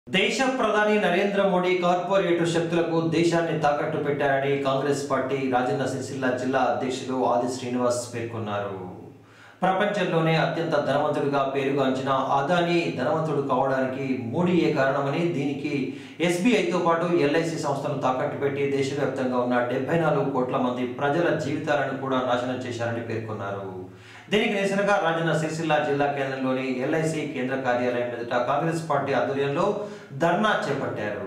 దేశ ప్రధాని నరేంద్ర మోడీ కార్పొరేట్ శక్తులకు దేశాన్ని తాకట్టు పెట్టారని కాంగ్రెస్ పార్టీ రాజన్న సిరిసిల్ల జిల్లా అధ్యక్షులు ఆది శ్రీనివాస్ పేర్కొన్నారు ప్రపంచంలోనే అత్యంత ధనవంతుడిగా పేరుగాంచిన అదానీ ధనవంతుడు కావడానికి మోడీయే కారణమని దీనికి ఎస్బీఐతో పాటు ఎల్ఐసి సంస్థను తాకట్టు పెట్టి దేశవ్యాప్తంగా ఉన్న డెబ్బై నాలుగు కోట్ల మంది ప్రజల జీవితాలను కూడా నాశనం చేశారని పేర్కొన్నారు దీనికి నిరసనగా రాజన్న సిరిసిల్ల జిల్లా కేంద్రంలోని ఎల్ఐసి కేంద్ర కార్యాలయం ఎదుట కాంగ్రెస్ పార్టీ ఆధ్వర్యంలో ధర్నా చేపట్టారు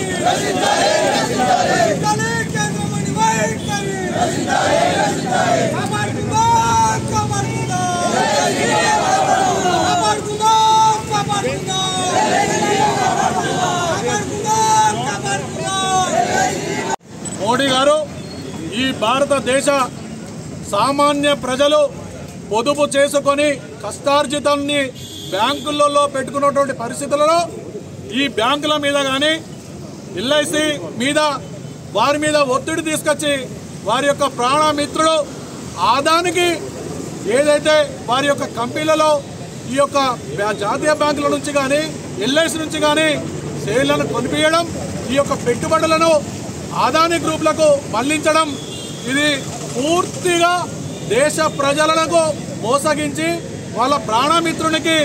కేంద్రమణి వైఖరి కాపాడుకుందాం కాపాడుకుందాం కాపాడుకుందాం కాపాడుకుందాం కాపాడుకుందాం కాపాడుకుందాం మోడీ గారు ఈ భారతదేశ సామాన్య ప్రజలు పొదుపు చేసుకొని కష్టార్జితాన్ని బ్యాంకులలో పెట్టుకున్నటువంటి పరిస్థితులలో ఈ బ్యాంకుల మీద కానీ ఎల్ఐసి మీద వారి మీద ఒత్తిడి తీసుకొచ్చి వారి యొక్క ప్రాణమిత్రులు ఆదానికి ఏదైతే వారి యొక్క కంపెనీలలో ఈ యొక్క బ్యా- జాతీయ బ్యాంకుల నుంచి కానీ ఎల్ఐసి నుంచి కానీ షేర్లను కొనిపించడం ఈ యొక్క పెట్టుబడులను ఆదాని గ్రూపులకు మళ్లించడం ఇది పూర్తిగా దేశ ప్రజలకు మోసగించి వాళ్ళ ప్రాణమిత్రునికి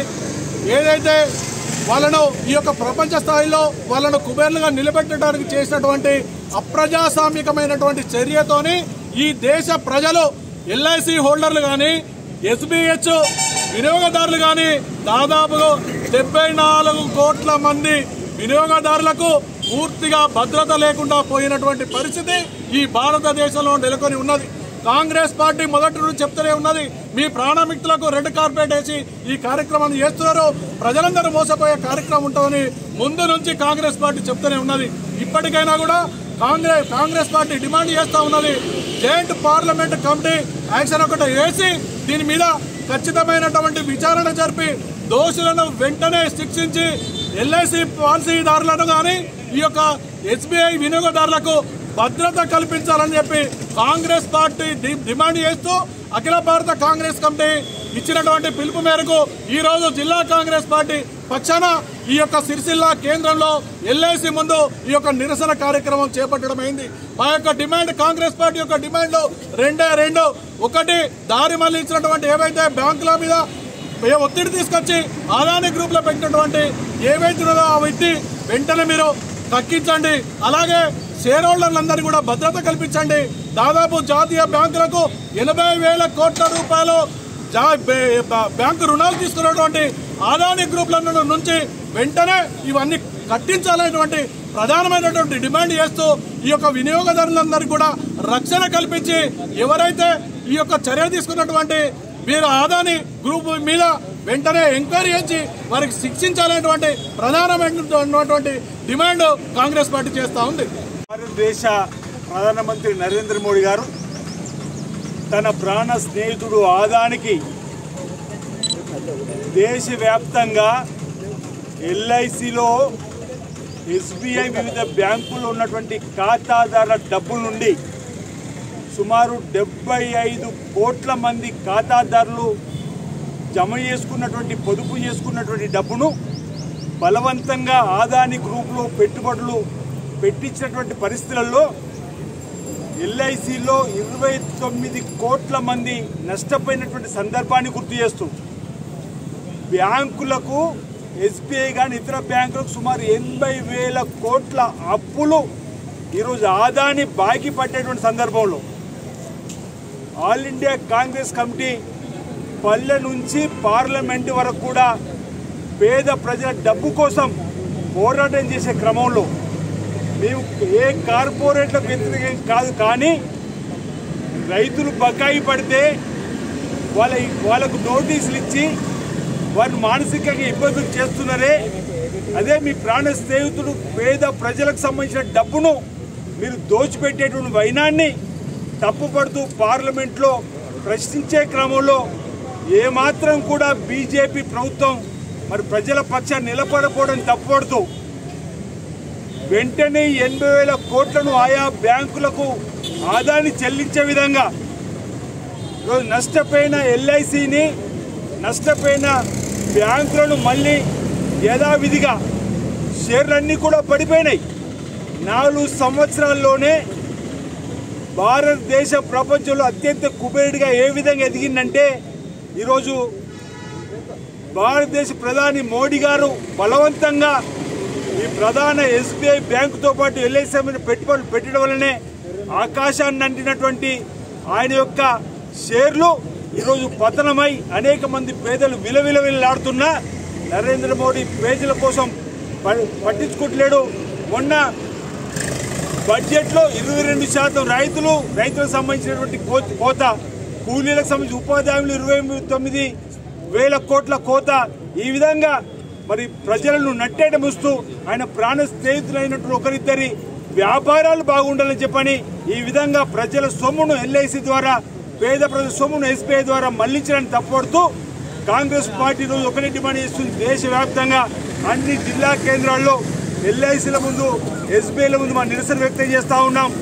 ఏదైతే వాళ్ళను ఈ యొక్క ప్రపంచ స్థాయిలో వాళ్ళను కుబేర్లుగా నిలబెట్టడానికి చేసినటువంటి అప్రజాస్వామికమైనటువంటి చర్యతోని ఈ దేశ ప్రజలు ఎల్ఐసి హోల్డర్లు కానీ ఎస్బిహెచ్ వినియోగదారులు కానీ దాదాపుగా డెబ్బై నాలుగు కోట్ల మంది వినియోగదారులకు పూర్తిగా భద్రత లేకుండా పోయినటువంటి పరిస్థితి ఈ భారతదేశంలో నెలకొని ఉన్నది కాంగ్రెస్ పార్టీ మొదటి నుంచి చెప్తూనే ఉన్నది మీ ప్రాణమిత్రులకు రెడ్ కార్పెట్ వేసి ఈ కార్యక్రమాన్ని చేస్తున్నారు ప్రజలందరూ మోసపోయే కార్యక్రమం ఉంటుందని ముందు నుంచి కాంగ్రెస్ పార్టీ చెప్తూనే ఉన్నది ఇప్పటికైనా కూడా కాంగ్రెస్ కాంగ్రెస్ పార్టీ డిమాండ్ చేస్తా ఉన్నది జాయింట్ పార్లమెంట్ కమిటీ యాక్షన్ ఒకటి వేసి దీని మీద ఖచ్చితమైనటువంటి విచారణ జరిపి దోషులను వెంటనే శిక్షించి ఎల్ఐసి పాలసీదారులను కానీ ఈ యొక్క ఎస్బీఐ వినియోగదారులకు భద్రత కల్పించాలని చెప్పి కాంగ్రెస్ పార్టీ డి- డిమాండ్ చేస్తూ అఖిల భారత కాంగ్రెస్ కమిటీ ఇచ్చినటువంటి పిలుపు మేరకు ఈ రోజు జిల్లా కాంగ్రెస్ పార్టీ పక్షాన ఈ యొక్క సిరిసిల్ల కేంద్రంలో ఎల్ఐసి ముందు ఈ యొక్క నిరసన కార్యక్రమం చేపట్టడం అయింది మా యొక్క డిమాండ్ కాంగ్రెస్ పార్టీ యొక్క డిమాండ్ రెండే రెండు ఒకటి దారి మళ్లించినటువంటి ఏవైతే బ్యాంకుల మీద ఏ ఒత్తిడి తీసుకొచ్చి ఆదాని గ్రూప్ లో పెట్టినటువంటి ఏవైతే ఉన్నదో ఆ వ్యక్తి వెంటనే మీరు తగ్గించండి అలాగే షేర్ హోల్డర్లందరికీ కూడా భద్రత కల్పించండి దాదాపు జాతీయ బ్యాంకులకు ఎనభై వేల కోట్ల రూపాయలు జా- బే- బ- బ్యాంకు రుణాలు తీసుకున్నటువంటి ఆదాని గ్రూప్ల నుంచి వెంటనే ఇవన్నీ కట్టించాలనేటువంటి ప్రధానమైనటువంటి డిమాండ్ చేస్తూ ఈ యొక్క వినియోగదారులందరికీ కూడా రక్షణ కల్పించి ఎవరైతే ఈ యొక్క చర్య తీసుకున్నటువంటి మీరు ఆదాని గ్రూప్ మీద వెంటనే ఎంక్వైరీ చేసి వారికి శిక్షించాలనేటువంటి ప్రధానమైనటువంటి డిమాండ్ కాంగ్రెస్ పార్టీ చేస్తా ఉంది భారతదేశ ప్రధానమంత్రి నరేంద్ర మోడీ గారు తన ప్రాణ స్నేహితుడు ఆదానికి దేశవ్యాప్తంగా ఎల్ఐసిలో ఎస్బీఐ వివిధ బ్యాంకుల్లో ఉన్నటువంటి ఖాతాదారుల డబ్బుల నుండి సుమారు డెబ్బై ఐదు కోట్ల మంది ఖాతాదారులు జమ చేసుకున్నటువంటి పొదుపు చేసుకున్నటువంటి డబ్బును బలవంతంగా ఆదాని గ్రూపులో పెట్టుబడులు పెట్టించినటువంటి పరిస్థితులలో ఎల్ఐసిలో ఇరవై తొమ్మిది కోట్ల మంది నష్టపోయినటువంటి సందర్భాన్ని గుర్తు చేస్తూ బ్యాంకులకు ఎస్బీఐ కానీ ఇతర బ్యాంకులకు సుమారు ఎనభై వేల కోట్ల అప్పులు ఈరోజు ఆదాని బాకీ పట్టేటువంటి సందర్భంలో ఆల్ ఇండియా కాంగ్రెస్ కమిటీ పల్లె నుంచి పార్లమెంటు వరకు కూడా పేద ప్రజల డబ్బు కోసం పోరాటం చేసే క్రమంలో మేము ఏ కార్పొరేట్లకు వ్యతిరేకం కాదు కానీ రైతులు బకాయి పడితే వాళ్ళ వాళ్ళకు నోటీసులు ఇచ్చి వారిని మానసికంగా ఇబ్బందులు చేస్తున్నారే అదే మీ ప్రాణ స్నేహితుడు పేద ప్రజలకు సంబంధించిన డబ్బును మీరు దోచిపెట్టేటువంటి వైనాన్ని తప్పుపడుతూ పార్లమెంట్లో ప్రశ్నించే క్రమంలో ఏమాత్రం కూడా బీజేపీ ప్రభుత్వం మరి ప్రజల పక్షాన్ని నిలబడకపోవడం తప్పుపడుతూ వెంటనే ఎనభై వేల కోట్లను ఆయా బ్యాంకులకు ఆదాన్ని చెల్లించే విధంగా ఈరోజు నష్టపోయిన ఎల్ఐసిని నష్టపోయిన బ్యాంకులను మళ్ళీ యథావిధిగా షేర్లన్నీ కూడా పడిపోయినాయి నాలుగు సంవత్సరాల్లోనే భారతదేశ ప్రపంచంలో అత్యంత కుబేరుడిగా ఏ విధంగా ఎదిగిందంటే ఈరోజు భారతదేశ ప్రధాని మోడీ గారు బలవంతంగా ఈ ప్రధాన ఎస్బీఐ బ్యాంకుతో పాటు ఎల్ఐసి పెట్టుబడులు పెట్టడం వల్లనే ఆకాశాన్ని అంటినటువంటి ఆయన యొక్క షేర్లు ఈరోజు పతనమై అనేక మంది పేదలు విలవిలవిల్లాడుతున్నా నరేంద్ర మోడీ పేదల కోసం ప- పట్టించుకోవట్లేడు మొన్న బడ్జెట్ లో ఇరవై రెండు శాతం రైతులు రైతులకు సంబంధించినటువంటి కో- కోత కూలీలకు సంబంధించి ఉపాధి హామీలు ఇరవై తొమ్మిది వేల కోట్ల కోత ఈ విధంగా మరి ప్రజలను నట్టేట ముస్తూ ఆయన ప్రాణ స్నేహితులైనటువంటి ఒకరిద్దరి వ్యాపారాలు బాగుండాలని చెప్పని ఈ విధంగా ప్రజల సొమ్మును ఎల్ఐసి ద్వారా పేద ప్రజల సొమ్మును ఎస్బీఐ ద్వారా మళ్లించడానికి తప్పబడుతూ కాంగ్రెస్ పార్టీ రోజు ఒకటే డిమాండ్ చేస్తుంది దేశవ్యాప్తంగా అన్ని జిల్లా కేంద్రాల్లో ఎల్ఐసీల ముందు ఎస్బీఐల ముందు మా నిరసన వ్యక్తం చేస్తా ఉన్నాం